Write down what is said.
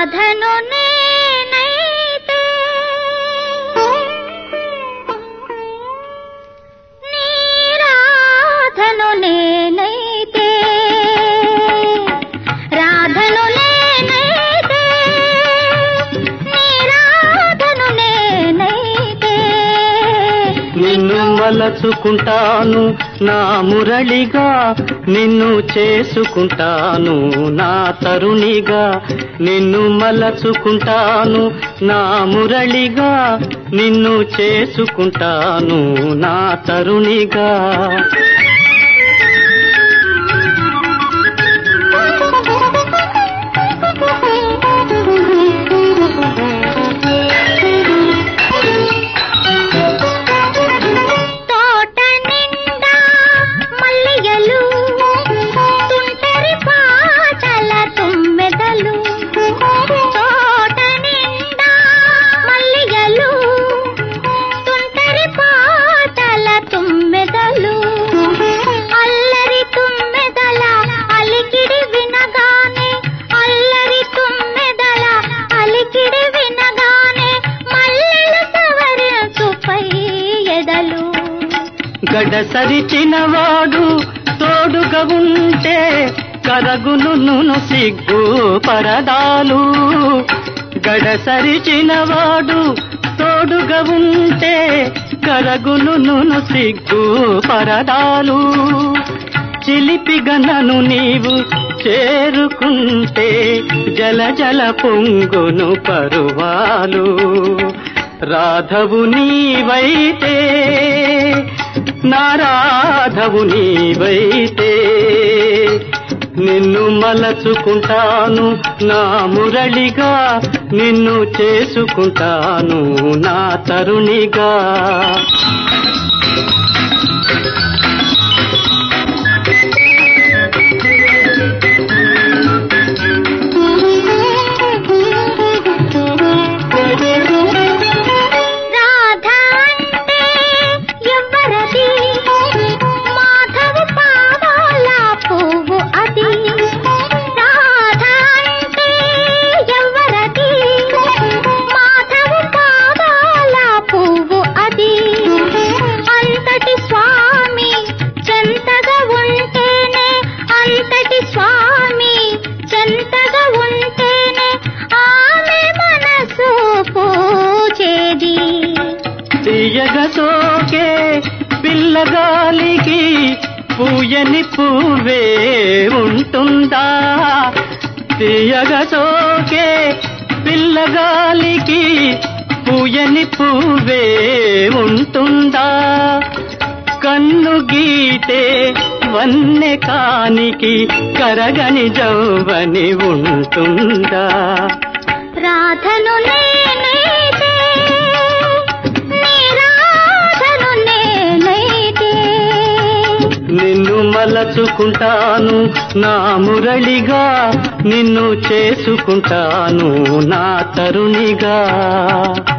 రాధను నేనైతే నీ రాధను నేనైతే రాధను నేనైతే నీ రాధను నేనైతే నిన్ను మలచుకుంటాను నా మురళిగా నిన్ను చేసుకుంటాను నా తరుణిగా నిన్ను మలచుకుంటాను నా మురళిగా నిన్ను చేసుకుంటాను నా తరుణిగా తోట నిండా మల్లియలు తుంటరి పాటల తుమ్మెదలు తోట నిండా మల్లియలు తుంటరి పాటల తుమ్మెదలు అల్లరి తుమ్మెదల అలికిడి వినగానే అల్లరి తుమ్మెదల అలికిడి వినగానే మల్లెలు సవరించుపై ఎదలు గడసరిచినవాడు తోడుగా ఉంటే కరగును నును సిగ్గు పరదాలు గడసరిచినవాడు తోడుగా ఉంటే కరగును నును సిగ్గు పరదాలు చిలిపిగనను నీవు చేరుకుంటే జల జల పొంగును పరువాలు రాధవు నీవైతే నా రాధవు నీవైతే నిన్ను మలచుకుంటాను నా మురళిగా నిన్ను చేసుకుంటాను నా తరుణిగా రాధ అంటే ఎవ్వరది మాధవ పాదాల పువ్వు అది రాధ అంటే ఎవ్వరది మాధవ పాదాల పువ్వు అది అంతటి స్వామి చెంతగా ఉంటేనే అంతటి స్వామి చెంతగా ఉంటేనే ఆమె మనసు పూచేది తీయగ సోకే పిల్లగాలికి పూయని పువ్వే ఉంటుందా తీయగ సోకే పిల్లగాలికి పూయని పువ్వే ఉంటుందా కన్ను గీతే వన్నె కానికి కరగని జవ్వని ఉంటుందా రాధను నేనైతే నీ రాధను నేనైతే నిన్ను మలచుకుంటాను నా మురళిగా నిన్ను చేసుకుంటాను నా తరుణిగా